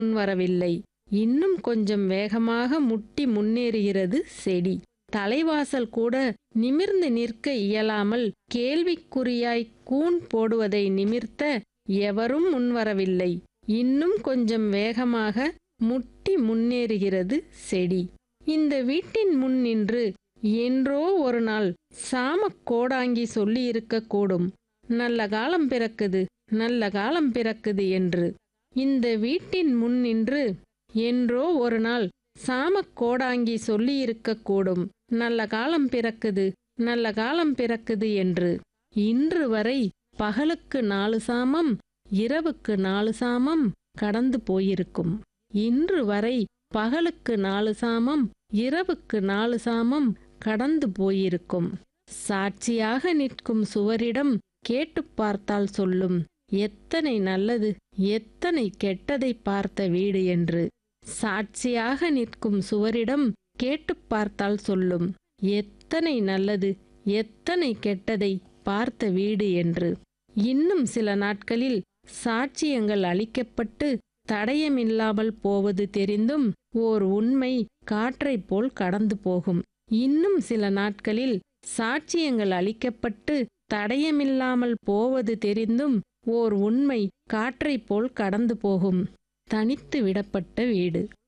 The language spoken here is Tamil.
முன்வரவில்லை இன்னும் கொஞ்சம் வேகமாக முட்டி முன்னேறுகிறது செடி தலைவாசல் கூட நிமிர்ந்து நிற்க இயலாமல் கேள்விக்குறியாய் கூன் போடுவதை நிமிர்த்த எவரும் முன்வரவில்லை இன்னும் கொஞ்சம் வேகமாக முட்டி முன்னேறுகிறது செடி இந்த வீட்டின் முன் நின்று என்றோ ஒரு நாள் சாமக் கோடாங்கி சொல்லியிருக்க கூடும் நல்ல காலம் பிறக்குது நல்ல காலம் பிறக்குது என்று இந்த வீட்டின் முன் நின்று என்றோ ஒரு நாள் சாமக் கோடாங்கி சொல்லியிருக்க கூடும் நல்ல காலம் பிறக்குது நல்ல காலம் பிறக்குது என்று இன்று வரை பகலுக்கு நாலு சாமம் இரவுக்கு நாலு சாமம் கடந்து போயிருக்கும் இன்று வரை பகலுக்கு நாலு சாமம் இரவுக்கு நாலு சாமம் கடந்து போயிருக்கும் சாட்சியாக நிற்கும் சுவரிடம் கேட்டுப் பார்த்தால் சொல்லும் எத்தனை நல்லது எத்தனை கெட்டதை பார்த்த வீடு என்று சாட்சியாக நிற்கும் சுவரிடம் கேட்டுப் பார்த்தால் சொல்லும் எத்தனை நல்லது எத்தனை கெட்டதை பார்த்த வீடு என்று இன்னும் சில நாட்களில் சாட்சியங்கள் அளிக்கப்பட்டு தடயமில்லாமல் போவது தெரிந்தும் ஓர் உண்மை காற்றைப் போல் கடந்து போகும் இன்னும் சில நாட்களில் சாட்சியங்கள் அளிக்கப்பட்டு தடயமில்லாமல் போவது தெரிந்தும் ஓர் உண்மை காற்றைப் போல் கடந்து போகும் தனித்து விடப்பட்ட வீடு